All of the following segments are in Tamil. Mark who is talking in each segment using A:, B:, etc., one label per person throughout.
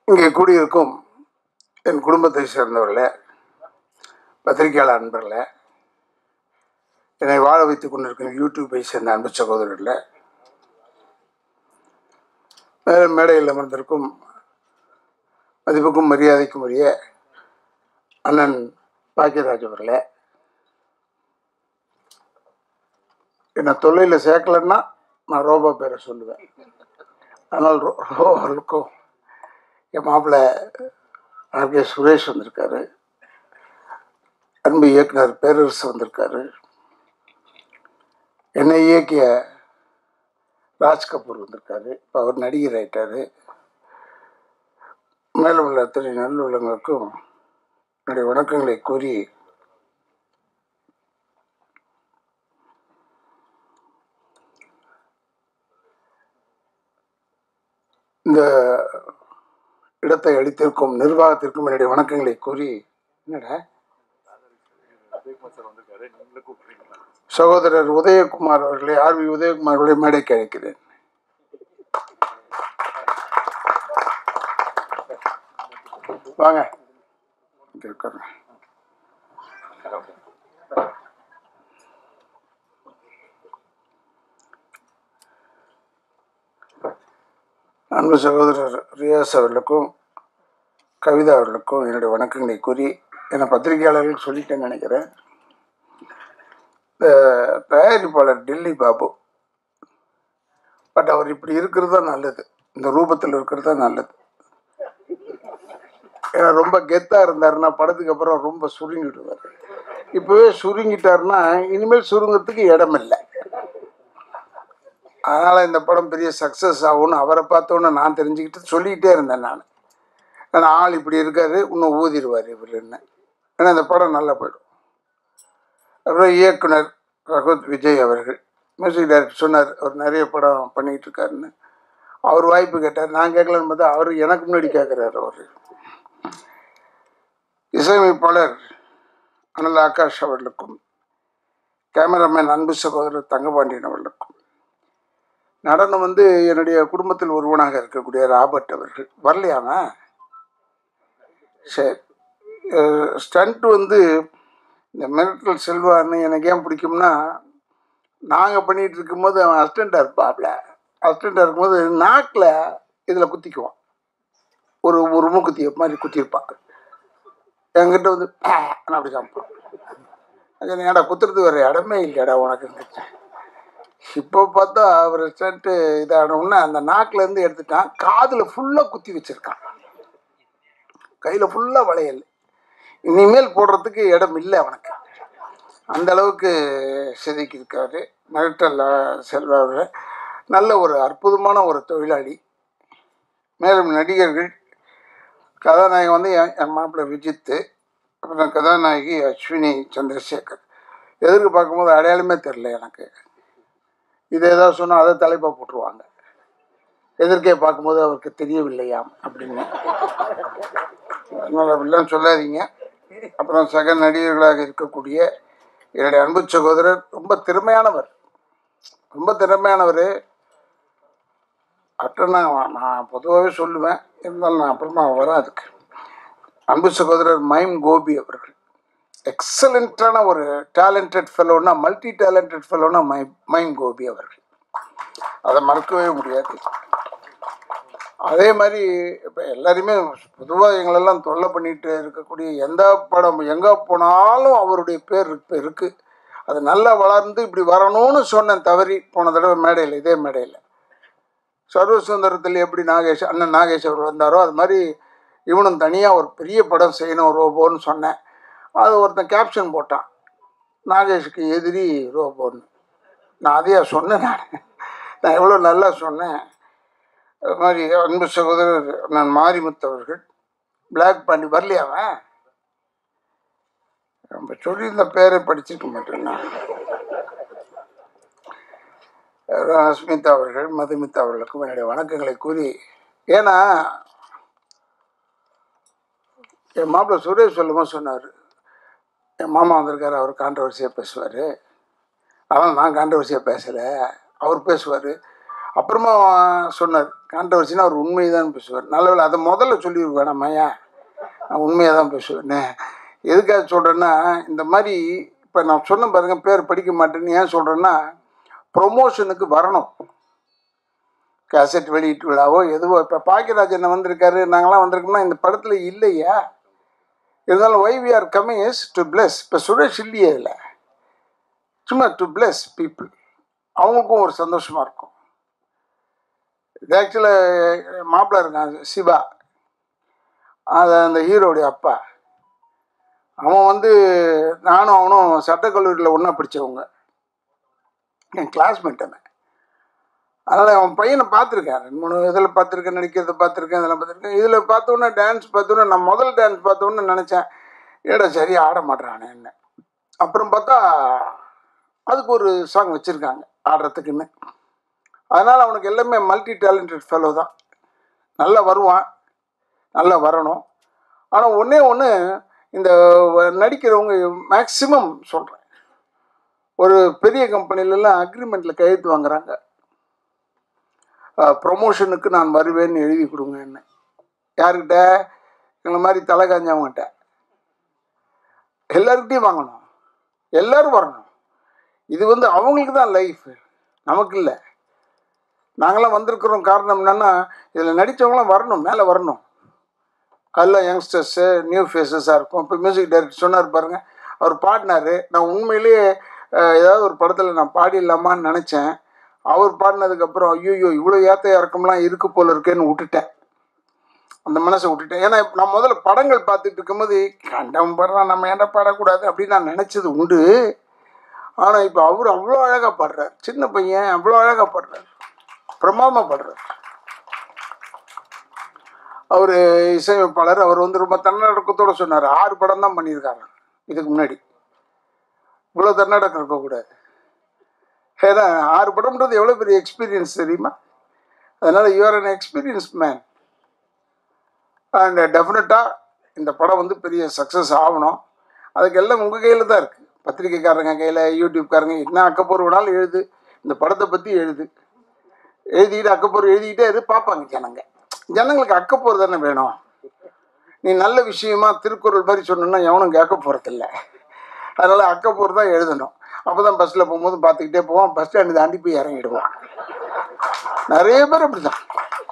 A: இங்கே கூடியிருக்கும் என் குடும்பத்தை சேர்ந்தவர்களே பத்திரிகையாளர் நண்பர்களே என்னை வாழ வைத்துக் கொண்டிருக்கும் யூடியூப்பை சேர்ந்த அன்பு சகோதரர்களே மேலும் மேடையில் அமர்ந்திருக்கும் மதிப்புக்கும் மரியாதைக்கும் உரிய அண்ணன் பாக்கியராஜ் அவர்களே என்னை தொழிலில் சேர்க்கலன்னா நான் ரோபோ பேரை சொல்லுவேன் ஆனால் ரோ ரோபோவுக்கும் என் மாப்பிள்ளை ஆர்கே சுரேஷ் வந்திருக்காரு அன்பு இயக்குனர் பேரரசு வந்திருக்காரு என்னை இயக்கிய ராஜ் கபூர் வந்திருக்காரு இப்போ அவர் நடிகர் ஆயிட்டாரு மேலும் உள்ள அத்தனை நல்லுள்ளங்களுக்கும் என்னுடைய வணக்கங்களை கூறி இந்த இடத்தை அளித்திருக்கும் நிர்வாகத்திற்கும் என்னுடைய வணக்கங்களை கூறி என்னடா சகோதரர் உதயகுமார் அவர்களை ஆர்வி உதயகுமார் அவர்களை மேடைக்கு அழைக்கிறேன் வாங்க இங்க உட்காருங்க. அன்பு சகோதரர் ரியாஸ் அவர்களுக்கும் கவிதா அவர்களுக்கும் என்னுடைய வணக்கங்களை கூறி என்னை பத்திரிகையாளர்கள் சொல்லிட்டேன்னு நினைக்கிறேன் இந்த தயாரிப்பாளர் டில்லி பாபு பட் அவர் இப்படி இருக்கிறது தான் நல்லது இந்த ரூபத்தில் இருக்கிறது தான் நல்லது ஏன்னா ரொம்ப கெத்தாக இருந்தாருன்னா படத்துக்கு அப்புறம் ரொம்ப சுருங்கிடுவார் இப்போவே சுருங்கிட்டாருன்னா இனிமேல் சுருங்கிறதுக்கு இடம் இல்லை அதனால் இந்த படம் பெரிய சக்ஸஸ் ஆகும்னு அவரை பார்த்தோன்னே நான் தெரிஞ்சுக்கிட்டு சொல்லிக்கிட்டே இருந்தேன் நான் ஏன்னா ஆள் இப்படி இருக்காரு இன்னும் ஊதிடுவார் இவருன்னு ஏன்னா இந்த படம் நல்லா போயிடும் அப்புறம் இயக்குனர் ரகுத் விஜய் அவர்கள் மியூசிக் டைரக்டர் சொன்னார் அவர் நிறைய படம் பண்ணிக்கிட்டு இருக்காருன்னு அவர் வாய்ப்பு கேட்டார் நான் கேட்கலன்னு பார்த்தா அவர் எனக்கு முன்னாடி கேட்குறாரு அவர் இசையமைப்பாளர் அனல் ஆகாஷ் அவர்களுக்கும் கேமராமேன் அன்பு சகோதரர் தங்கபாண்டியன் அவர்களுக்கும் நடனம் வந்து என்னுடைய குடும்பத்தில் ஒருவனாக இருக்கக்கூடிய ராபர்ட் அவர்கள் வரலையாம சரி ஸ்டண்ட் வந்து இந்த மிரட்டல் செல்வான்னு எனக்கு ஏன் பிடிக்கும்னா நாங்கள் பண்ணிகிட்டு இருக்கும்போது அவன் அசிஸ்டண்ட்டாக இருப்பாப்ல அசிஸ்டண்ட்டாக இருக்கும்போது நாக்கில் இதில் குத்திக்குவான் ஒரு ஒரு மூக்குத்திய மாதிரி குத்திருப்பான் என்கிட்ட வந்து நான் அப்படி காமிப்பான் அது ஏடா குத்துறது வேறு இடமே இல்லையாடா உனக்கு இப்போ பார்த்தா அவர் ஸ்டண்ட்டு இதாகணும்னா அந்த நாக்கிலேருந்து எடுத்துட்டான் காதில் ஃபுல்லாக குத்தி வச்சுருக்கான் கையில் ஃபுல்லாக வளையல் இனிமேல் போடுறதுக்கு இடம் இல்லை அவனுக்கு அந்த அளவுக்கு செதுக்கி இருக்காரு மிரட்டல் செல்வா அவர்கள் நல்ல ஒரு அற்புதமான ஒரு தொழிலாளி மேலும் நடிகர்கள் கதாநாயகன் வந்து என் என் மாப்பிள்ளை விஜித்து அப்புறம் கதாநாயகி அஸ்வினி சந்திரசேகர் எதிர்க்கு பார்க்கும்போது அடையாளமே தெரில எனக்கு இது ஏதாவது சொன்னால் அதை தலைப்பாக போட்டுருவாங்க எதிர்க்கே பார்க்கும்போது அவருக்கு தெரியவில்லையாம் அப்படின்னு அதனால் அப்படிலாம் சொல்லாதீங்க அப்புறம் சக நடிகர்களாக இருக்கக்கூடிய என்னுடைய அன்பு சகோதரர் ரொம்ப திறமையானவர் ரொம்ப திறமையானவர் அட்ட நான் நான் பொதுவாகவே சொல்லுவேன் இருந்தாலும் நான் அப்புறமா வரேன் அதுக்கு அன்பு சகோதரர் மைம் கோபி அவர்கள் எக்ஸலண்ட்டான ஒரு டேலண்டட் ஃபெலோனா மல்டி டேலண்டட் ஃபெலோனா மை மைம் கோபி அவர்கள் அதை மறக்கவே முடியாது அதே மாதிரி இப்போ எல்லாருமே பொதுவாக எங்களெல்லாம் தொல்லை பண்ணிட்டு இருக்கக்கூடிய எந்த படம் எங்கே போனாலும் அவருடைய பேர் இப்போ இருக்குது அது நல்லா வளர்ந்து இப்படி வரணும்னு சொன்னேன் தவறி போன தடவை மேடையில் இதே மேடையில் சர்வ சுந்தரத்தில் எப்படி நாகேஷ் அண்ணன் நாகேஷ் அவர் வந்தாரோ அது மாதிரி இவனும் தனியாக ஒரு பெரிய படம் செய்யணும் ரோபோன்னு சொன்னேன் அது ஒருத்தன் கேப்ஷன் போட்டான் நாகேஷுக்கு எதிரி ரோபோன்னு நான் அதையா சொன்னேன் நான் நான் எவ்வளோ நல்லா சொன்னேன் அது மாதிரி அன்பு சகோதரர் நான் மாரிமுத்து அவர்கள் பிளாக் பண்ணி வரலையாவன் நம்ம சொல்லியிருந்த பேரை படிச்சிருக்க மாட்டேன்னா அஸ்மிதா அவர்கள் மதுமிதா அவர்களுக்கும் என்னுடைய வணக்கங்களை கூறி ஏன்னா என் மாப்பிள்ளை சுரேஷ் சொல்லும்போது சொன்னார் என் மாமா வந்திருக்காரு அவர் கான்ட்ரவர்சியாக பேசுவார் ஆனால் நான் கான்ட்ரவர்சியாக பேசலை அவர் பேசுவார் அப்புறமா சொன்னார் கான்ட்ரவர்சினா அவர் உண்மையை தான் பேசுவார் நல்லவேளை அதை முதல்ல சொல்லிடுவேன் நம்மையா நான் உண்மையாக தான் பேசுவேன் எதுக்காக சொல்கிறேன்னா இந்த மாதிரி இப்போ நான் சொன்ன பாருங்க பேர் படிக்க மாட்டேன்னு ஏன் சொல்கிறேன்னா ப்ரொமோஷனுக்கு வரணும் கேசட் வெளியீட்டு விழாவோ எதுவோ இப்போ பாக்கியராஜன் வந்திருக்காரு நாங்களாம் வந்திருக்கோம்னா இந்த படத்தில் இல்லையா இருந்தாலும் why we are coming is two plus இப்போ சுரேஷ் இல்லையே இல்லை சும்மா டு பிளஸ் பீப்புள் அவங்களுக்கும் ஒரு சந்தோஷமாக இருக்கும் இது ஆக்சுவலாக மாப்பிள்ளை இருக்கான் சிவா அது அந்த ஹீரோடைய அப்பா அவன் வந்து நானும் அவனும் சட்டக்கல்லூரியில் ஒன்றா படித்தவங்க என் கிளாஸ்மேட் அவன் அதனால் அவன் பையனை பார்த்துருக்கேன் ரெண்டு மூணு இதில் பார்த்துருக்கேன் நடிக்கிறத பார்த்துருக்கேன் இதெல்லாம் பார்த்துருக்கேன் இதில் பார்த்தோன்னே டான்ஸ் பார்த்தோன்னே நான் முதல் டான்ஸ் பார்த்தோன்னே நினச்சேன் ஏடா சரி ஆட மாட்டேறானே என்ன அப்புறம் பார்த்தா அதுக்கு ஒரு சாங் வச்சுருக்காங்க ஆடுறதுக்குன்னு அதனால் அவனுக்கு எல்லாமே மல்டி டேலண்டட் ஃபெலோ தான் நல்லா வருவான் நல்லா வரணும் ஆனால் ஒன்றே ஒன்று இந்த நடிக்கிறவங்க மேக்சிமம் சொல்கிறேன் ஒரு பெரிய கம்பெனிலலாம் அக்ரிமெண்ட்டில் கையெழுத்து வாங்குறாங்க ப்ரொமோஷனுக்கு நான் வருவேன்னு எழுதி கொடுங்க என்ன யாருக்கிட்ட எங்களை மாதிரி தலை காஞ்சவங்ககிட்ட எல்லாருக்கிட்டையும் வாங்கணும் எல்லாரும் வரணும் இது வந்து அவங்களுக்கு தான் லைஃப் நமக்கு இல்லை நாங்களாம் வந்திருக்கிறோம் காரணம் என்னென்னா இதில் நடித்தவங்களாம் வரணும் மேலே வரணும் அதெல்லாம் யங்ஸ்டர்ஸு நியூ ஃபேஸஸாக இருக்கும் இப்போ மியூசிக் டைரக்டர் சொன்னார் பாருங்கள் அவர் பாடினார் நான் உண்மையிலேயே அஹ், ஏதாவது ஒரு படத்தில் நான் பாடிடலாமான்னு நினச்சேன் அவர் பாடினதுக்கப்புறம் ஐயோ இவ்வளோ ஏத்த இறக்கம்லாம் இருக்கு போல இருக்கேன்னு விட்டுட்டேன் அந்த மனசை விட்டுட்டேன் ஏன்னா இப்ப நான் முதல்ல படங்கள் பார்த்துட்டு இருக்கும்போது கண்டம் பாடுறான் நம்ம ஏன்டா பாடக்கூடாது அப்படின்னு நான் நினச்சது உண்டு ஆனால் இப்போ அவர் அவ்வளோ அழகாக பாடுறார் சின்ன பையன் அவ்வளோ அழகாக பாடுறார் பிரமாதமாக பாடுறார் அவர் இசையமைப்பாளர் அவர் வந்து ரொம்ப தன்னடக்கத்தோடு சொன்னார் ஆறு படம் தான் பண்ணியிருக்காரு இதுக்கு முன்னாடி இவ்வளோ தன்னடக்கம் இருக்கக்கூடாது ஏன்னா ஆறு படம்ன்றது எவ்வளோ பெரிய எக்ஸ்பீரியன்ஸ் தெரியுமா அதனால் you're an experience man and டெஃபினட்டாக இந்த படம் வந்து பெரிய சக்ஸஸ் ஆகணும் அதுக்கு எல்லாம் உங்கள் கையில் தான் இருக்குது பத்திரிக்கைக்காரங்க கையில் யூடியூப்காரங்க என்ன அக்கப்போர் வேணாலும் எழுது இந்த படத்தை பற்றி எழுது எழுதிக்கிட்டு அக்கப்போர் எழுதிக்கிட்டே இரு பார்ப்பாங்க ஜனங்க ஜனங்களுக்கு அக்கப்போர் தானே வேணும் நீ நல்ல விஷயமா திருக்குறள் மாதிரி சொன்னோன்னா எவனும் கேட்க போகிறதில்ல அதனால் அக்கப்போர் தான் எழுதணும் அப்போ தான் பஸ்ஸில் போகும்போது பார்த்துக்கிட்டே போவோம் பஸ் ஸ்டாண்டு தாண்டி போய் இறங்கிடுவோம் நிறைய பேர் அப்படி தான்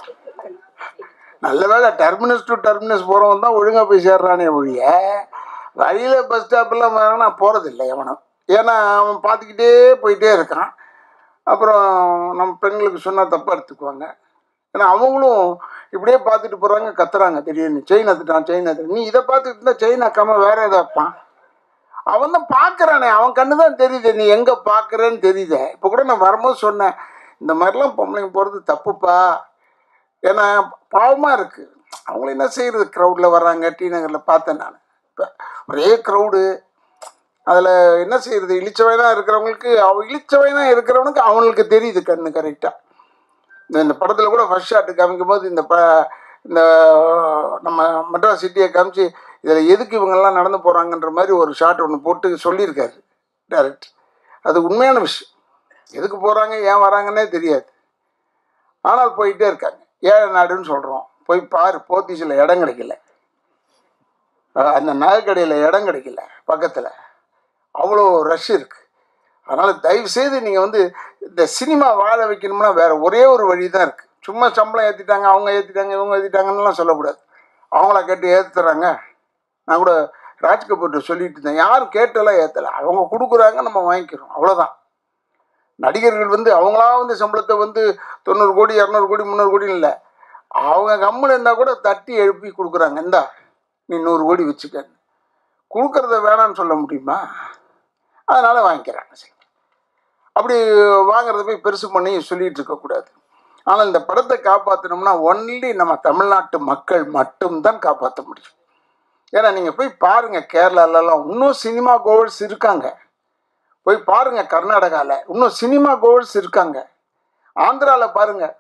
A: நல்ல வேளை டெர்மினஸ் டு டெர்மினஸ் போகிறவன் தான் ஒழுங்காக போய் சேர்றானே ஒழிய வழியில் பஸ் ஸ்டாப்பெல்லாம் வேணா நான் போகிறதில்ல எவனும் ஏன்னா அவன் பார்த்துக்கிட்டே போயிட்டே இருக்கான் அப்புறம் நம்ம பெண்களுக்கு சொன்னால் தப்பாக எடுத்துக்குவாங்க ஏன்னா அவங்களும் இப்படியே பார்த்துட்டு போகிறாங்க கத்துறாங்க திடீர்னு செயின் எடுத்துட்டான் செயின் எடுத்துட்டான் நீ இதை பார்த்துட்டு இருந்தா செயின் அக்காம வேற எதை வைப்பான் அவன் தான் பார்க்குறானே அவன் கண்ணு தான் தெரியுது நீ எங்கே பார்க்குறேன்னு தெரியுதே இப்போ கூட நான் வரும்போது சொன்னேன் இந்த மாதிரிலாம் பொம்பளைங்க போகிறது தப்புப்பா ஏன்னா பாவமாக இருக்குது அவங்கள என்ன செய்கிறது க்ரௌடில் வர்றாங்க டி நகரில் பார்த்தேன் நான் இப்போ ஒரே க்ரௌடு அதில் என்ன செய்கிறது இழிச்சவனாக இருக்கிறவங்களுக்கு அவன் இழிச்சவனாக இருக்கிறவனுக்கு அவனுக்கு தெரியுது கண்ணு கரெக்டாக இந்த இந்த படத்தில் கூட ஃபர்ஸ்ட் ஷாட்டு காமிக்கும் போது இந்த ப இந்த நம்ம மெட்ராஸ் சிட்டியை காமிச்சு இதில் எதுக்கு இவங்கெல்லாம் நடந்து போகிறாங்கன்ற மாதிரி ஒரு ஷாட் ஒன்று போட்டு சொல்லியிருக்காரு டேரக்ட் அது உண்மையான விஷயம் எதுக்கு போகிறாங்க ஏன் வராங்கன்னே தெரியாது ஆனால் போயிட்டே இருக்காங்க ஏழை நாடுன்னு சொல்கிறோம் போய் பாரு போத்தீஸில் இடம் கிடைக்கல அஹ் அந்த நகைக்கடையில் இடம் கிடைக்கல பக்கத்தில் அவ்வளோ ரஷ் இருக்குது அதனால் தயவு செய்து நீங்கள் வந்து இந்த சினிமா வாழ வைக்கணும்னா வேறு ஒரே ஒரு வழி தான் இருக்குது சும்மா சம்பளம் ஏற்றிட்டாங்க அவங்க ஏற்றிட்டாங்க இவங்க ஏற்றிட்டாங்கன்னுலாம் சொல்லக்கூடாது அவங்கள கேட்டு ஏற்றுறாங்க நான் கூட ராஜ் கபூர்கிட்ட சொல்லிட்டு இருந்தேன் யாரும் கேட்டெல்லாம் ஏற்றலை அவங்க கொடுக்குறாங்க நம்ம வாங்கிக்கிறோம் அவ்வளோதான் நடிகர்கள் வந்து அவங்களா வந்து சம்பளத்தை வந்து தொண்ணூறு கோடி இரநூறு கோடி முந்நூறு கோடி இல்லை அவங்க கம்முன்னு இருந்தால் கூட தட்டி எழுப்பி கொடுக்குறாங்க இந்தா நீ நூறு கோடி வச்சுக்க கொடுக்கறத வேணான்னு சொல்ல முடியுமா அதனால் வாங்கிக்கிறாங்க சரி அப்படி வாங்குறத போய் பெருசு பண்ணி சொல்லிட்டு இருக்கக்கூடாது ஆனால் இந்த படத்தை காப்பாற்றணும்னா ஒன்லி நம்ம தமிழ்நாட்டு மக்கள் மட்டும்தான் காப்பாற்ற முடியும் ஏன்னா நீங்கள் போய் பாருங்கள் கேரளாலலாம் இன்னும் சினிமா கோல்ஸ் இருக்காங்க போய் பாருங்கள் கர்நாடகாவில் இன்னும் சினிமா கோல்ஸ் இருக்காங்க ஆந்திராவில் பாருங்கள்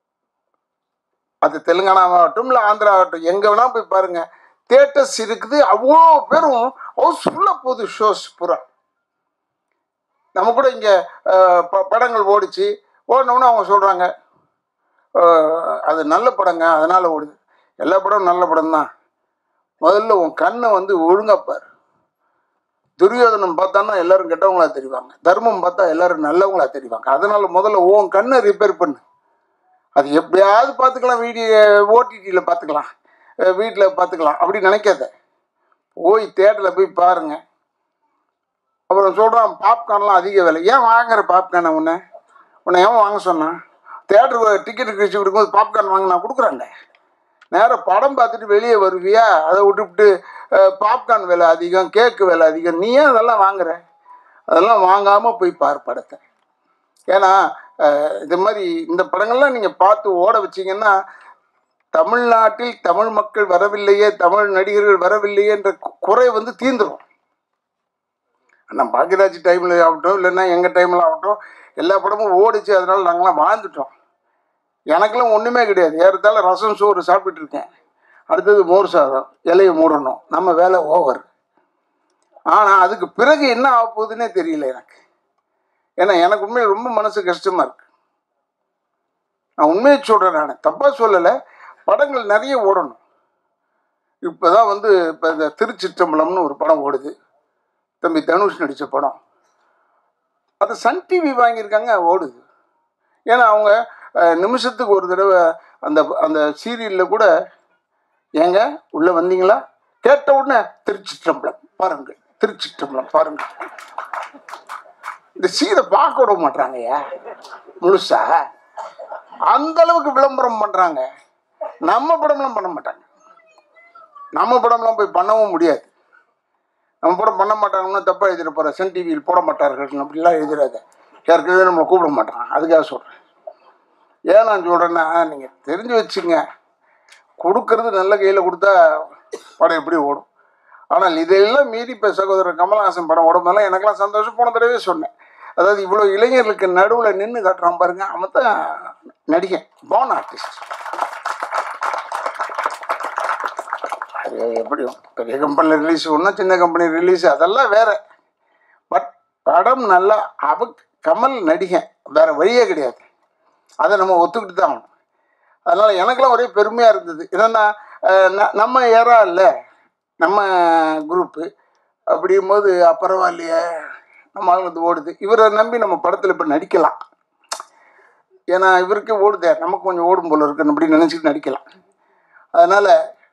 A: அது தெலுங்கானாவாகட்டும் இல்லை ஆந்திரா ஆகட்டும் எங்கே வேணால் போய் பாருங்கள் தேட்டர்ஸ் இருக்குது அவ்வளோ பேரும் ஹவுஸ்ஃபுல்லாக போகுது ஷோஸ் பூரா நம்ம கூட இங்கே படங்கள் ஓடிச்சு ஓடினோன்னு அவங்க சொல்கிறாங்க அஹ், அது நல்ல படங்க அதனால் ஓடுது எல்லா படமும் நல்ல படம் தான் முதல்ல உன் கண்ணை வந்து ஒழுங்கா பாரு துரியோதனம் பார்த்தான்னா எல்லாரும் கெட்டவங்களா தெரிவாங்க தர்மம் பார்த்தா எல்லாரும் நல்லவங்களா தெரிவாங்க அதனால முதல்ல உன் கண்ணை ரிப்பேர் பண்ணு அது எப்படியாவது பார்த்துக்கலாம் வீடியோ ஓடிடியில் பார்த்துக்கலாம் வீட்டில் பார்த்துக்கலாம் அப்படி நினைக்காத போய் தேட்டரில் போய் பாருங்க அப்புறம் சொல்கிறான் பாப்கார்ன்லாம் அதிக விலை ஏன் வாங்குற பாப்கார்னை உன்னை உன்னை ஏன் வாங்க சொன்னான் தேட்டருக்கு டிக்கெட் கிழிச்சு கொடுக்கும்போது பாப்கார்ன் வாங்க நான் கொடுக்குறேன்ல நேராக படம் பார்த்துட்டு வெளியே வருவியா அதை விட்டுவிட்டு பாப்கார்ன் விலை அதிகம் கேக்கு விலை அதிகம் நீ ஏன் அதெல்லாம் வாங்குற அதெல்லாம் வாங்காமல் போய் பார் படத்தை ஏன்னா அஹ், இது மாதிரி இந்த படங்கள்லாம் நீங்கள் பார்த்து ஓட வச்சீங்கன்னா தமிழ்நாட்டில் தமிழ் மக்கள் வரவில்லையே தமிழ் நடிகர்கள் வரவில்லையே என்ற கு- குறை வந்து தீந்துரும் நம்ம பாக்யராஜ் டைமில் ஆகட்டும் இல்லைன்னா எங்கள் டைமில் ஆகட்டும் எல்லா படமும் ஓடிச்சு அதனால நாங்களாம் வாழ்ந்துட்டோம் எனக்கெல்லாம் ஒன்றுமே கிடையாது ஏறத்தாழ ரசம் சோறு சாப்பிட்டுட்டு இருக்கேன் அடுத்தது மோர் சாதம் இலையை மூடணும் நம்ம வேலை ஓவர் ஆனால் அதுக்கு பிறகு என்ன ஆக போகுதுன்னே தெரியல எனக்கு ஏன்னா எனக்கு உண்மையில் ரொம்ப மனசு கஷ்டமாக இருக்கு நான் உண்மையை சொல்கிறேன் நான் தப்பாக சொல்லலை படங்கள் நிறைய ஓடணும் இப்போ தான் வந்து இப்போ இந்த திருச்சிற்றம்பலம்னு ஒரு படம் ஓடுது தம்பி தனுஷ் நடித்த படம் அது சன் டிவி வாங்கியிருக்காங்க ஓடுது ஏன்னா அவங்க அஹ், நிமிஷத்துக்கு ஒரு தடவை அந்த அந்த சீரியலில் கூட ஏங்க உள்ளே வந்தீங்களா கேட்ட உடனே திருச்சிற்றம்பலம் பாருங்கள் திருச்சிற்றம்பலம் பாருங்கள் இந்த சீரை பார்க்க விட மாட்டாங்கய்யா முழுசா அந்த அளவுக்கு விளம்பரம் பண்ணுறாங்க நம்ம படம்லாம் பண்ண மாட்டாங்க நம்ம படம்லாம் போய் பண்ணவும் முடியாது நம்ம படம் பண்ண மாட்டாங்கன்னா தப்பாக எழுதிட போகிற சன் டிவியில் போட மாட்டார்கள் அப்படிலாம் எழுதுறாங்க ஏற்கனவே நம்மளை கூப்பிட மாட்டான் அதுக்காக சொல்கிறேன் ஏன் நான் சொல்கிறேன்னா நீங்கள் தெரிஞ்சு வச்சுங்க கொடுக்கறது நல்ல கையில் கொடுத்தா படம் எப்படி ஓடும் ஆனால் இதெல்லாம் மீறி இப்போ சகோதரர் கமலஹாசன் படம் ஓடும்போதெல்லாம் எனக்கெல்லாம் சந்தோஷம் போன தடவை சொன்னேன் அதாவது இவ்வளோ இளைஞர்களுக்கு நடுவில் நின்று காட்டுறான் பாருங்க அவன் தான் நடிகன் பான் ஆர்டிஸ்ட் அது எப்படியும் பெரிய கம்பெனியில் ரிலீஸ் ஒன்றும் சின்ன கம்பெனி ரிலீஸ் அதெல்லாம் வேற பட் படம் நல்லா அவ கமல் நடிகன் வேற வழியே கிடையாது அதை நம்ம ஒத்துக்கிட்டு தான் ஆகணும் அதனால் எனக்கெல்லாம் ஒரே பெருமையாக இருந்தது என்னென்னா நம்ம ஏறா இல்லை நம்ம குரூப்பு அப்படிங்கும்போது பரவாயில்லையே நம்ம ஆள் வந்து ஓடுது இவரை நம்பி நம்ம படத்தில் இப்போ நடிக்கலாம் ஏன்னா இவருக்கே ஓடுதே நமக்கு கொஞ்சம் ஓடும் போல இருக்குன்னு அப்படின்னு நினச்சிட்டு நடிக்கலாம் அதனால்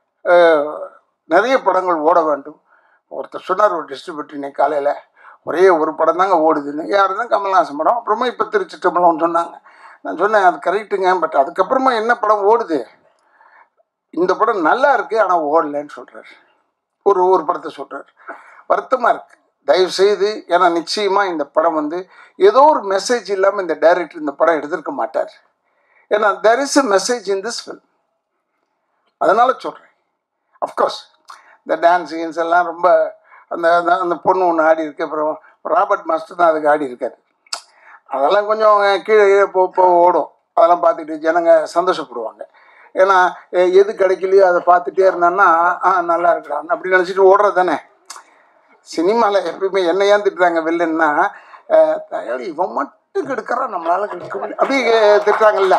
A: நிறைய படங்கள் ஓட வேண்டும் ஒருத்தர் சொன்னார் ஒரு டிஸ்ட்ரிபியூட்டர் இன்னைக்கு காலையில் ஒரே ஒரு படம் தாங்க ஓடுதுன்னு யார் தான் கமல்ஹாசன் படம் அப்புறமா இப்போ திருச்சிட்டம்பலம்னு சொன்னாங்க நான் சொன்னேன் அது கரெக்டுங்க பட் அதுக்கப்புறமா என்ன படம் ஓடுது இந்த படம் நல்லா இருக்கு ஆனால் ஓடலைன்னு சொல்கிறார் ஒரு ஒரு படத்தை சொல்கிறார் வருத்தமாக இருக்குது தயவு செய்து ஏன்னா நிச்சயமாக இந்த படம் வந்து ஏதோ ஒரு மெசேஜ் இல்லாமல் இந்த டைரக்டர் இந்த படம் எடுத்திருக்க மாட்டார் ஏன்னா there is a message in this film அதனால சொல்கிறேன் அஃப்கோர்ஸ் இந்த டான்ஸ் கீன்ஸ் எல்லாம் ரொம்ப அந்த அந்த- அந்த பொண்ணு ஒன்று ஆடி இருக்கு அப்புறம் ராபர்ட் மாஸ்டர் தான் அதுக்கு ஆடி இருக்காரு அதெல்லாம் கொஞ்சம் கீழே கீழே போ போ ஓடும் அதெல்லாம் பார்த்துட்டு ஜனங்க சந்தோஷப்படுவாங்க ஏன்னா எ- எது கிடைக்கலையோ அதை பார்த்துட்டே இருந்தான்னா ஆ நல்லா இருக்கலாம் அப்படி நினச்சிட்டு ஓடுறது தானே சினிமாவில் எப்பயுமே என்ன ஏன் திட்டுறாங்க வில்லன்னா அஹ், தயாரி இவன் மட்டும் கெடுக்கிறான் நம்மளால கெடுக்க முடியும் அப்படி அஹ், திட்டுறாங்கல்ல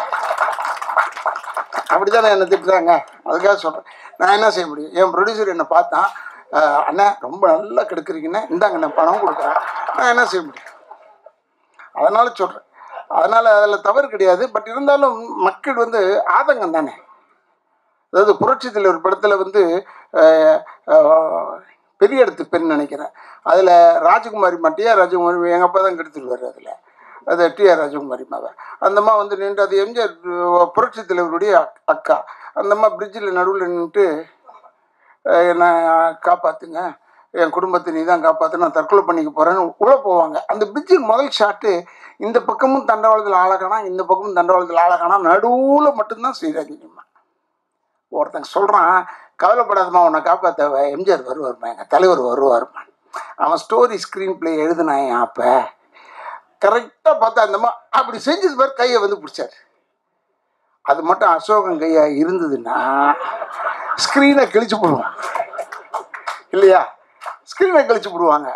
A: அப்படித்தானே என்ன திட்டுறாங்க அதுக்காக சொல்கிறேன் நான் என்ன செய்ய முடியும் என் ப்ரொடியூசர் என்னை பார்த்தான் அஹ், அண்ணா ரொம்ப நல்லா கெடுக்குறீங்கண்ணே இந்தாங்க நான் பணம் கொடுக்குறேன் நான் என்ன செய்ய முடியும் அதனால சொல்கிறேன் அதனால் அதில் தவறு கிடையாது பட் இருந்தாலும் மக்கள் வந்து ஆதங்கம் தானே அதாவது புரட்சி தலைவர் படத்தில் வந்து அஹ், அஹ், பெரிய இடத்து பெண் நினைக்கிறேன் அதில் ராஜகுமாரி மா டிஆர் ராஜகுமாரி எங்கள் அப்பா தான் கெடுத்துருவார் அதில் அது டிஆர் ராஜகுமாரி மாவை அந்தம்மா வந்து நின்று அது எம்ஜிஆர் அஹ், புரட்சி தலைவருடைய அக்- அக்கா அந்தம்மா பிரிட்ஜில் நடுவில் நின்றுட்டு என்னை காப்பாற்றுங்க என் குடும்பத்தை நீ தான் காப்பாற்று நான் தற்கொலை பண்ணிக்க போகிறேன்னு உள்ளே போவாங்க அந்த பிரிட்ஜின் முதல் ஷாட்டு இந்த பக்கமும் தண்டவாளத்தில் ஆளக்கானா இந்த பக்கமும் தண்டவாளத்தில் ஆளக்கானா நடுவில் மட்டும்தான் ஸ்ரீராஜினியம்மா ஒருத்தன் சொல்கிறான் கவலைப்படாதம்மா உன்னை காப்பாற்ற எம்ஜிஆர் வருவார்மா எங்கள் தலைவர் வருவார்மா அவன் ஸ்டோரி ஸ்க்ரீன் ப்ளே எழுதுனான் அப்போ கரெக்டாக பார்த்தா அந்தம்மா அப்படி செஞ்சது பேர் கையை வந்து பிடிச்சார் அது மட்டும் அசோகன் கையா இருந்ததுன்னா ஸ்க்ரீனை கிழிச்சு போடுவான் இல்லையா ஸ்க்ரீனை கழிச்சு போடுவாங்க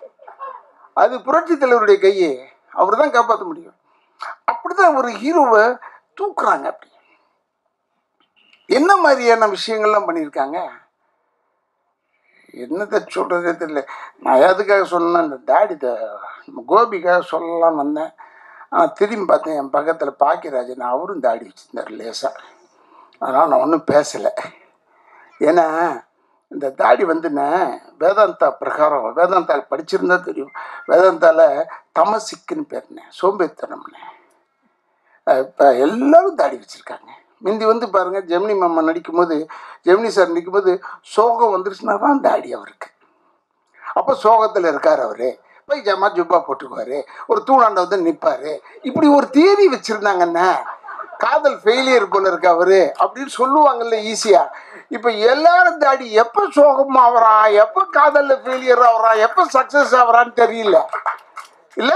A: அது புரட்சி தலைவருடைய கையை அவர் தான் காப்பாற்ற முடியும் அப்படிதான் ஒரு ஹீரோவை தூக்குறாங்க அப்படி என்ன மாதிரியான விஷயங்கள்லாம் பண்ணியிருக்காங்க என்னத்தை சொல்கிறதே தெரியல நான் எதுக்காக சொன்னேன் இந்த தாடி த- நம்ம கோபிக்காக சொல்லலாம் வந்தேன் ஆனால் திரும்பி பார்த்தேன் என் பக்கத்தில் பாக்கியராஜன் அவரும் தாடி வச்சுருந்தார் லேசாக அதனால் நான் ஒன்றும் பேசலை ஏன்னா இந்த தாடி வந்துண்ணே வேதாந்தா பிரகாரம் வேதாந்தால் படிச்சிருந்தா தெரியும் வேதாந்தால தமசிக்குன்னு பேருண்ணே சோம்பேறித்தனம்னே இப்போ எல்லாரும் தாடி வச்சுருக்காங்க முந்தி வந்து பாருங்கள் ஜெமினி மாமா நடிக்கும்போது ஜெமினி சார் நடிக்கும்போது சோகம் வந்துருச்சுன்னா தான் தாடி அவருக்கு அப்போ சோகத்தில் இருக்கார் அவர் பைஜாமா ஜுப்பா போட்டுக்குவார் ஒரு தூணாண்ட வந்து நிற்பார் இப்படி ஒரு தியரி வச்சுருந்தாங்கண்ணே காதல் ஃபெயிலியர் போல இருக்கு அவரு அப்படின்னு சொல்லுவாங்கல்ல ஈஸியா இப்போ எல்லாரும் தாடி எப்போ சோகம் ஆவறான் எப்போ காதலில் ஃபெயிலியர் ஆவறான் எப்போ சக்ஸஸ் ஆவறான்னு தெரியல இல்லை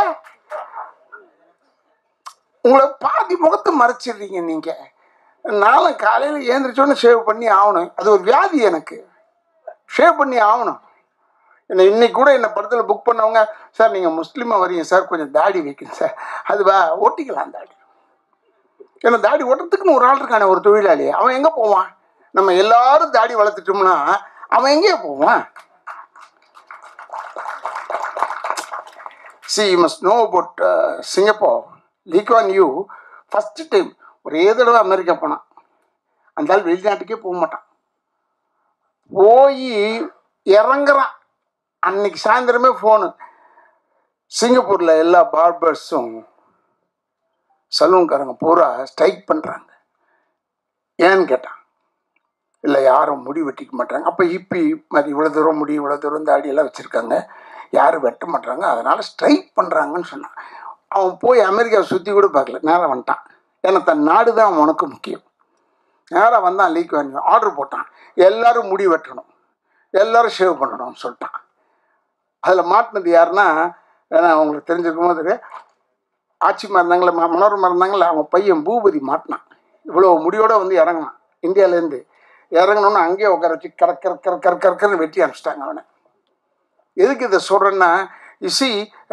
A: உங்களை பாதி முகத்தை மறைச்சிடுறீங்க நீங்கள் நானும் காலையில் ஏந்திரிச்சோன்னு ஷேவ் பண்ணி ஆகணும் அது ஒரு வியாதி எனக்கு ஷேவ் பண்ணி ஆகணும் என்னை இன்னைக்கு கூட என்னை படத்தில் புக் பண்ணவங்க சார் நீங்கள் முஸ்லீமாக வரீங்க சார் கொஞ்சம் தாடி வைக்கணும் சார் அது வா ஒட்டிக்கலாம் தாடி ஏன்னா தாடி ஒட்டுறதுக்குன்னு ஒரு ஆள் இருக்கானே ஒரு தொழிலாளி அவன் எங்கே போவான் நம்ம எல்லாரும் தாடி வளர்த்துட்டோம்னா அவன் எங்கே போவான் see you must know about Singapore Lee Kuan Yew first time ஒரே தடவை அமெரிக்கா போனான் அந்த ஆள் வெளிநாட்டுக்கே போக மாட்டான் போய் இறங்குறான் அன்னைக்கு சாயந்தரமே ஃபோனு சிங்கப்பூரில் எல்லா பார்பர்ஸும் சலூன்காரங்க பூரா ஸ்ட்ரைக் பண்ணுறாங்க ஏன்னு கேட்டான் இல்லை யாரும் முடி வெட்டிக்க மாட்டாங்க அப்போ இப்பி மாதிரி இவ்வளோ தூரம் முடி இவ்வளோ தூரம் தாடியெல்லாம் வச்சுருக்காங்க யாரும் வெட்ட மாட்டாங்க அதனால் ஸ்ட்ரைக் பண்ணுறாங்கன்னு சொன்னான் அவன் போய் அமெரிக்காவை சுற்றி கூட பார்க்கல நேராக வந்துட்டான் ஏன்னா தன் நாடு தான் அவனுக்கு முக்கியம் நேராக வந்தான் லீக் வாங்கி ஆர்டர் போட்டான் எல்லாரும் முடி வெட்டணும் எல்லாரும் ஷேவ் பண்ணணும்னு சொல்லிட்டான் அதில் மாட்டினது யாருன்னா ஏன்னா அவங்களுக்கு தெரிஞ்சிருக்கும் போது ஆட்சிமா இருந்தாங்களே ம- மனோரமா இருந்தாங்களே அவங்க பையன் பூபதி மாட்டினான் இவ்வளோ முடியோட வந்து இறங்கினான் இந்தியாவிலேருந்து இறங்கணுன்னு அங்கேயே உட்கார வச்சு கர கர கர கர கரக்கன்னு வெட்டி அனுப்பிச்சிட்டாங்க அவனை எதுக்கு இதை சொல்கிறேன்னா இசி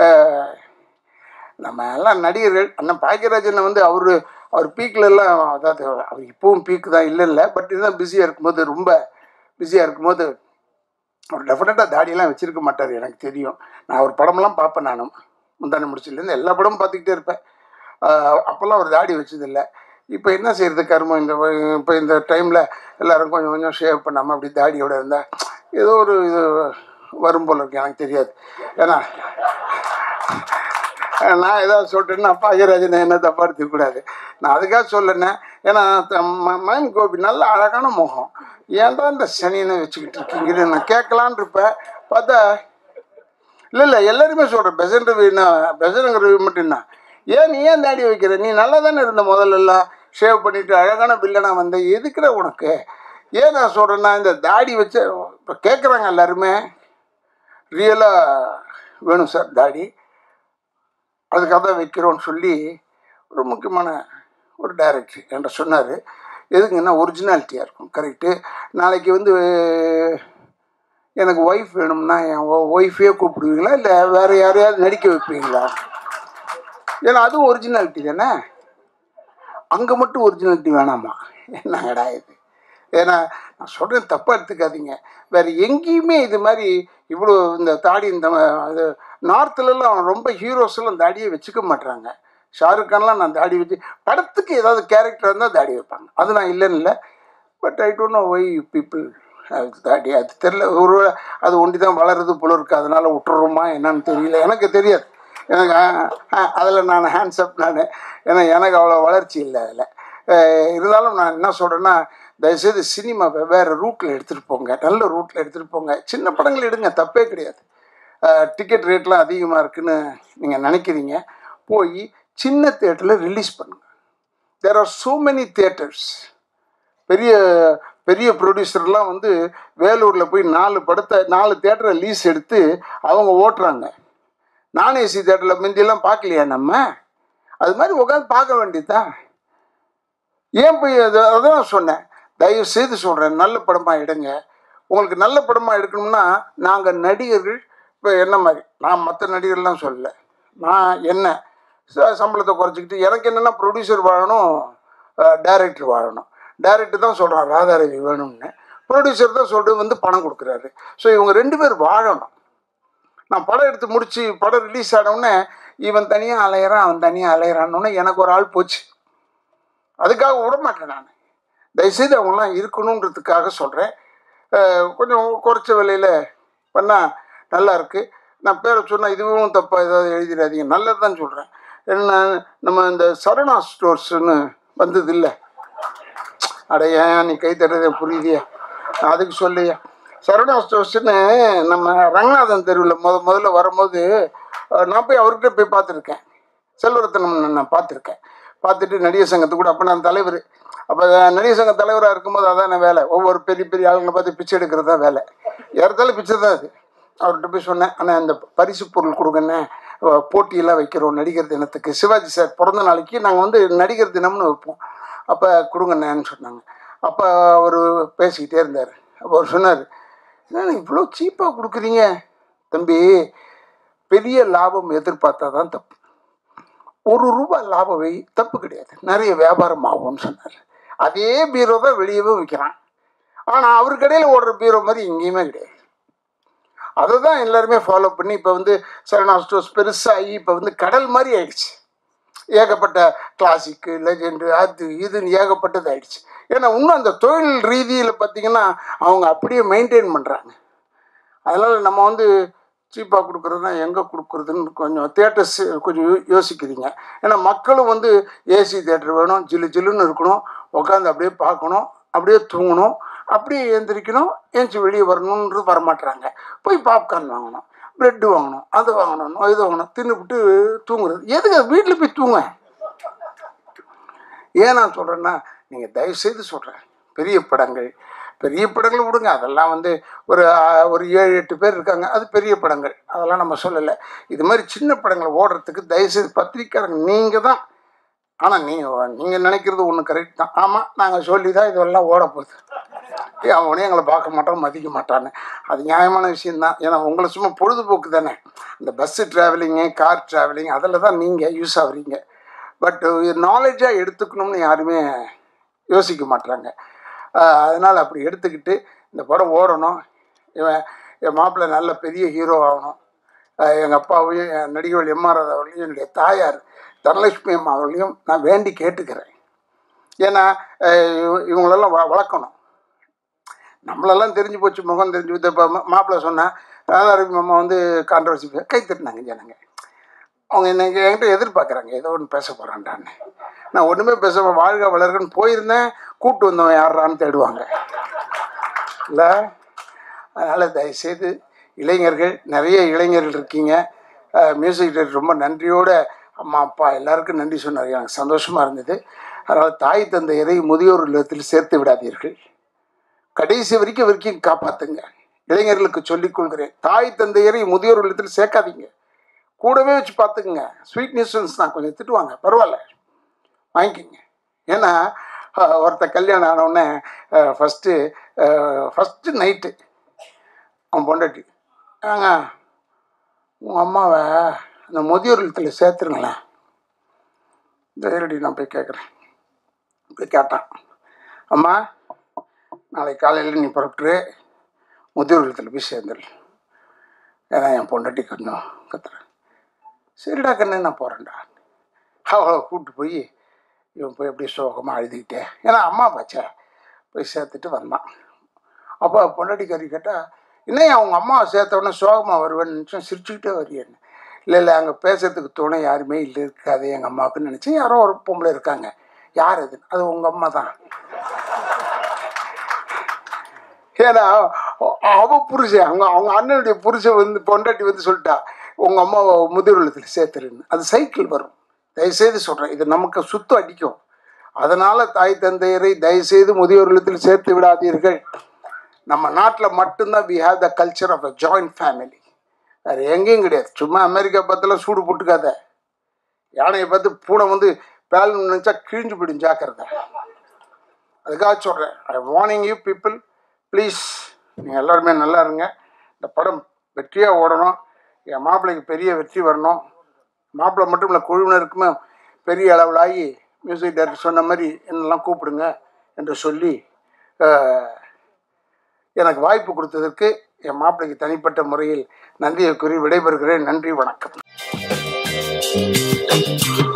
A: நம்ம எல்லாம் நடிகர்கள் அண்ணன் பாக்கியராஜனை வந்து அவர் அவர் பீக்கில் எல்லாம் அதாவது அவர் இப்பவும் பீக்கு தான் இல்லை இல்லை பட் இதுதான் பிஸியாக இருக்கும்போது ரொம்ப பிஸியாக இருக்கும்போது அவர் டெஃபினட்டாக தாடியெல்லாம் வச்சிருக்க மாட்டார் எனக்கு தெரியும் நான் ஒரு படமெல்லாம் பார்ப்பேன் நானும் முந்தானி முடிச்சிலேருந்து எல்லா படமும் பார்த்துக்கிட்டே இருப்பேன் ஆஹ் அப்போல்லாம் ஒரு தாடி வச்சதில்லை இப்போ என்ன செய்யறது கருமம் இந்த வ- இப்போ இந்த டைமில் எல்லாரும் கொஞ்சம் கொஞ்சம் ஷேவ் பண்ணாமல் அப்படி தாடியோட இருந்தால் ஏதோ ஒரு இது வரும் போல இருக்கு எனக்கு தெரியாது ஏன்னா நான் ஏதாவது சொல்லிட்டேன்னா பாகியராஜனை என்ன தப்பாக எடுத்துக்கூடாது நான் அதுக்காக சொல்லனேன் ஏன்னா த- ம- மயம் கோபி நல்ல அழகான முகம் ஏன்டா இந்த சனியனை வச்சுக்கிட்டு இருக்கீங்கன்னு நான் கேட்கலான் இருப்பேன் பார்த்தா இல்லை இல்லை எல்லாருமே சொல்கிறேன் பெசன் ரவின்னா பெசன் ரவி மட்டும் தான் ஏன் நீ ஏன் தாடி வைக்கிற நீ நல்லா தானே இருந்த முதல்ல எல்லாம் ஷேவ் பண்ணிட்டு அழகான பில்லனா வந்த எதுக்குற உனக்கு ஏன் நான் சொல்கிறேன்னா இந்த தாடி வச்ச இப்போ கேட்குறாங்க எல்லாருமே ரியலாக வேணும் சார் தாடி அதுக்காக தான் வைக்கிறோன்னு சொல்லி ஒரு முக்கியமான ஒரு டைரக்டர் என்கிட்ட சொன்னார் எதுக்குங்கன்னா ஒரிஜினாலிட்டியாக இருக்கும் கரெக்டு நாளைக்கு வந்து எனக்கு ஒய்ஃப் வேணும்னா என் ஒய்ஃபே கூப்பிடுவீங்களா இல்லை வேறு யாரையாவது நடிக்க வைப்பீங்களா ஏன்னா அதுவும் ஒரிஜினாலிட்டி தானே அங்கே மட்டும் ஒரிஜினாலிட்டி வேணாமா என்னங்கடா இது ஏன்னா நான் சொல்கிறேன் தப்பாக எடுத்துக்காதீங்க வேறு எங்கேயுமே இது மாதிரி இவ்வளோ இந்த தாடி இந்த ம- இது நார்த்துலலாம் ரொம்ப ஹீரோஸ் எல்லாம் தாடியே வச்சுக்க மாட்றாங்க ஷாருக் கான்லாம் நான் தாடி வச்சு படத்துக்கு ஏதாவது கேரக்டர் இருந்தால் தாடி வைப்பாங்க அது நான் இல்லைன்னு இல்லை but I don't know why people தாடி அது தெரில ஒரு அது ஒண்டி தான் வளருது போல இருக்கு அதனால விட்டுறோமா என்னன்னு தெரியல எனக்கு தெரியாது எனக்கு அதில் நான் ஹேண்ட்ஸ்அப் நான் ஏன்னா எனக்கு அவ்வளோ வளர்ச்சி இல்லை அதில் இருந்தாலும் நான் என்ன சொல்கிறேன்னா தயவுசெய்து சினிமாவை வேறு ரூட்டில் எடுத்துகிட்டு போங்க நல்ல ரூட்டில் எடுத்துகிட்டு போங்க சின்ன படங்கள் எடுங்க தப்பே கிடையாது டிக்கெட் ரேட்லாம் அதிகமாக இருக்குன்னு நீங்கள் நினைக்கிறீங்க போய் சின்ன தேட்டரில் ரிலீஸ் பண்ணுங்க there are so many theatres பெரிய பெரிய ப்ரொடியூசர்லாம் வந்து வேலூரில் போய் நாலு படத்தை நாலு தேட்டரை லீஸ் எடுத்து அவங்க ஓட்டுறாங்க நான் ஏசி தேட்டரில் முந்தியெல்லாம் பார்க்கலையா நம்ம அது மாதிரி உட்காந்து பார்க்க வேண்டியதுதான் ஏன் போய் அது அதான் நான் சொன்னேன் தயவு செய்து சொல்கிறேன் நல்ல படமாக எடுங்க உங்களுக்கு நல்ல படமாக எடுக்கணும்னா நாங்கள் நடிகர்கள் இப்போ என்ன மாதிரி நான் மற்ற நடிகர்லாம் சொல்லல நான் என்ன ச- சம்பளத்தை குறைச்சிக்கிட்டு எனக்கு என்னென்னா ப்ரொடியூசர் வாழணும் டைரக்டர் வாழணும் டைரக்டர் தான் சொல்கிறான் ராதாரவி வேணும்னு ப்ரொடியூசர் தான் சொல்லிட்டு வந்து பணம் கொடுக்குறாரு ஸோ இவங்க ரெண்டு பேர் வாழணும் நான் படம் எடுத்து முடிச்சு படம் ரிலீஸ் ஆனவுடனே இவன் தனியாக அலையிறான் அவன் தனியாக அலையிறான்னு எனக்கு ஒரு ஆள் போச்சு அதுக்காக விட மாட்டேன் நான் தயவுசெய்து அவங்களாம் இருக்கணுன்றதுக்காக சொல்கிறேன் கொஞ்சம் குறைச்ச விலையில் பண்ணால் நல்லா இருக்குது நான் பேரை சொன்னால் இதுவும் தப்பாக ஏதாவது எழுதிடாதீங்க நல்லது தான் சொல்கிறேன் என்ன நம்ம இந்த சரணா ஸ்டோர்ஸ்னு வந்தது இல்லை அட ஏன் நீ கை தட்டுறதே புரியுதியா அதுக்கு சொல்லியா சரவணா ஸ்டோர்ஸ்னு நம்ம ரங்கநாதன் தெருவில் முத முதல்ல வரும்போது அஹ், நான் போய் அவர்கிட்ட போய் பார்த்துருக்கேன் செல்வரத்தனம் நான் பார்த்துருக்கேன் பார்த்துட்டு நடிகர் சங்கத்துக்கு கூட அப்போ நான் தலைவர் அப்போ நடிகர் சங்க தலைவராக இருக்கும்போது அதான வேலை ஒவ்வொரு பெரிய பெரிய ஆளுங்களை பார்த்து பிச்சை எடுக்கிறது தான் வேலை ஏறத்தாலும் பிச்சை தான் அது அவர்கிட்ட போய் சொன்னேன் ஆனால் அந்த பரிசு பொருள் கொடுங்கண்ணே அஹ், போட்டியெல்லாம் வைக்கிறோம் நடிகர் தினத்துக்கு சிவாஜி சார் பிறந்த நாளைக்கு நாங்கள் வந்து நடிகர் தினம்னு வைப்போம் அப்போ கொடுங்கண்ணேன்னு சொன்னாங்க அப்போ அவர் பேசிக்கிட்டே இருந்தார் அப்போ அவர் சொன்னார் என்ன இவ்வளோ சீப்பாக கொடுக்குறீங்க தம்பி பெரிய லாபம் எதிர்பார்த்தா தான் தப்பு ஒரு ரூபாய் லாபம் வை தப்பு கிடையாது நிறைய வியாபாரம் ஆகும்னு சொன்னார் அதே பீரோ தான் வெளியவே விற்கிறான் ஆனால் அவர் கடையில் ஓடுற பீரோ மாதிரி எங்கேயுமே கிடையாது அதை தான் எல்லாருமே ஃபாலோ பண்ணி இப்போ வந்து சரணா ஸ்டோர்ஸ் பெருசாகி இப்போ வந்து கடல் மாதிரி ஆயிடுச்சு ஏகப்பட்ட கிளாசிக்கு லெஜெண்டு அது இதுன்னு ஏகப்பட்டது ஆயிடுச்சு ஏன்னா இன்னும் அந்த தொழில் ரீதியில் பார்த்தீங்கன்னா அவங்க அப்படியே மெயின்டைன் பண்ணுறாங்க அதனால் நம்ம வந்து சீப்பாக கொடுக்குறதுனா எங்கே கொடுக்குறதுன்னு கொஞ்சம் தேட்டர்ஸ் கொஞ்சம் யோ- யோசிக்கிறீங்க ஏன்னா மக்களும் வந்து ஏசி தேட்டர் வேணும் ஜில்லு ஜில்லுன்னு இருக்கணும் உட்காந்து அப்படியே பார்க்கணும் அப்படியே தூங்கணும் அப்படியே எந்திரிக்கணும் ஏஞ்சி வெளியே வரணுன்றது வரமாட்டுறாங்க போய் பாப்கார்ன் வாங்கணும் ப்ரெட்டு வாங்கணும் அது வாங்கணும் இது வாங்கணும் தின்னுபிட்டு தூங்குறது எதுக்கு வீட்டில் போய் தூங்க ஏன் நான் சொல்கிறேன்னா நீங்கள் தயவுசெய்து சொல்கிறேன் பெரிய படங்கள் பெரிய படங்கள் விடுங்க அதெல்லாம் வந்து ஒரு ஆ, ஒரு ஏழு எட்டு பேர் இருக்காங்க அது பெரிய படங்கள் அதெல்லாம் நம்ம சொல்லலை இது மாதிரி சின்ன படங்கள் ஓடுறதுக்கு தயவுசெய்து பத்திரிக்கையாளங்க நீங்கள் தான் ஆனால் நீங்கள் நீங்கள் நினைக்கிறது ஒன்று கரெக்ட் தான் ஆமாம் நாங்கள் சொல்லி தான் இதெல்லாம் ஓட போகுது ஏய், அவனே எங்களை பார்க்க மாட்டான் மதிக்க மாட்டான்னு அது நியாயமான விஷயம்தான் ஏன்னா உங்களை சும்மா பொழுதுபோக்கு தானே இந்த பஸ்ஸு ட்ராவலிங்கு கார் ட்ராவலிங் அதில் தான் நீங்கள் யூஸ் ஆகுறீங்க பட் நாலேஜாக எடுத்துக்கணும்னு யாருமே யோசிக்க மாட்றாங்க அதனால் அப்படி எடுத்துக்கிட்டு இந்த படம் ஓடணும் இவன் என் மாப்பிள்ளை நல்ல பெரிய ஹீரோ ஆகணும் எங்கள் அப்பாவையும் என் நடிகர்கள் எம்ஆர் அவர்களையும் என்னுடைய தாயார் தனலட்சுமி அம்மா அவர்களையும் நான் வேண்டி கேட்டுக்கிறேன் ஏன்னா அஹ் இவ- இவங்களெல்லாம் வ வளர்க்கணும் நம்மளெல்லாம் தெரிஞ்சு போச்சு முகம் தெரிஞ்சு போச்சு இப்போ மாப்பிள்ளை சொன்னால் ராதாரவி மாமா வந்து கான்ட்ரவர்சி கை தட்டினாங்க ஜனங்க அவங்க என்ன என்கிட்ட எதிர்பார்க்குறாங்க ஏதோ ஒன்று பேச போகிறான்டான்னு நான் ஒன்றுமே பேசாம வாழ்க வளர்கன்னு போயிருந்தேன் கூட்டு வந்தவன் யாரான்னு தேடுவாங்க இல்லை அதனால் தயவுசெய்து இளைஞர்கள் நிறைய இளைஞர்கள் இருக்கீங்க மியூசிக் டைரக்டர் ரொம்ப நன்றியோட அம்மா அப்பா எல்லாருக்கும் நன்றி சொன்னார் எனக்கு சந்தோஷமாக இருந்தது அதனால் தாய் தந்தையரை முதியோர் இல்லத்தில் சேர்த்து விடாதீர்கள் கடைசி வரைக்கும் வரைக்கும் காப்பாற்றுங்க இளைஞர்களுக்கு சொல்லிக் கொள்கிறேன் தாய் தந்தையரை முதியோர் இல்லத்தில் சேர்க்காதீங்க கூடவே வச்சு பார்த்துக்குங்க ஸ்வீட் நியூசன்ஸ் தான் கொஞ்சம் திட்டுவாங்க பரவாயில்ல வாங்கிக்கோங்க ஏன்னா அஹ், ஒருத்த கல்யாணம் ஆனவுடனே ஃபஸ்ட்டு ஃபஸ்ட்டு நைட்டு அவன் பொண்டாட்டி ஏங்க உங்கள் அம்மாவை அந்த முதியோர் இல்லத்தில் சேர்த்துருங்களேன் தைரடி நான் போய் கேட்குறேன் போய் கேட்டான் அம்மா நாளைக்கு காலையில் நீ புறப்பட்டு முதியோர் இல்லத்தில் போய் சேர்ந்துரு ஏன்னா என் பொண்டாட்டி கொஞ்சம் கத்துறேன் சரிடா கண்ணு நான் போகிறேன்டா அவளை கூப்பிட்டு போய் இவன் போய் அப்படியே சோகமாக அழுதுகிட்டே ஏன்னா அம்மா பாச்சே போய் சேர்த்துட்டு வந்தான் அப்போ பொண்டாட்டி கறி கேட்டால் இன்னும் அவங்க அம்மாவை சேர்த்த உடனே சோகமாக வருவேன்னு நினச்சேன் சிரிச்சுக்கிட்டே வரியேன்னு இல்லை இல்லை அங்கே பேசுறதுக்கு துணை யாருமே இல்லை இருக்காது எங்கள் அம்மாவுக்குன்னு நினச்சேன் யாரோ ஒரு பொம்பளை இருக்காங்க யார் அது அது உங்கள் அம்மா தான் ஏன்னா அ- அவ புருஷன் அவங்க அவங்க அண்ணனுடைய புருஷன் வந்து பொண்டாட்டி வந்து சொல்லிட்டா உங்கள் அம்மாவை முதிர்வலத்தில் சேர்த்துருன்னு அது சைக்கிள் வரும் தயவுசெய்து சொல்கிறேன் இது நமக்கு சுத்தம் அடிக்கும் அதனால் தாய் தந்தையரை தயவுசெய்து முதியோர் இல்லத்தில் சேர்த்து விடாதீர்கள் நம்ம நாட்டில் மட்டும்தான் we have the culture of a joint family வேறு எங்கேயும் கிடையாது சும்மா அமெரிக்கா பார்த்தெல்லாம் சூடு போட்டுக்காத யானையை பார்த்து பூனை வந்து பேல் நினச்சா கிழிஞ்சு போயிடும் ஜாக்கிரதை அதுக்காக சொல்கிறேன் I warning you people please நீங்கள் எல்லாருமே நல்லா இருங்க இந்த படம் வெற்றியாக ஓடணும் என் மாப்பிள்ளைக்கு பெரிய வெற்றி வரணும் மாப்பிள்ளை மட்டும் இல்லை குழுவினருக்குமே பெரிய அளவில் ஆகி மியூசிக் டைரக்டர் சொன்ன மாதிரி என்னெல்லாம் கூப்பிடுங்க என்று சொல்லி அஹ், எனக்கு வாய்ப்பு கொடுத்ததற்கு என் மாப்பிள்ளைக்கு தனிப்பட்ட முறையில் நன்றியை கூறி விடைபெறுகிறேன் நன்றி வணக்கம்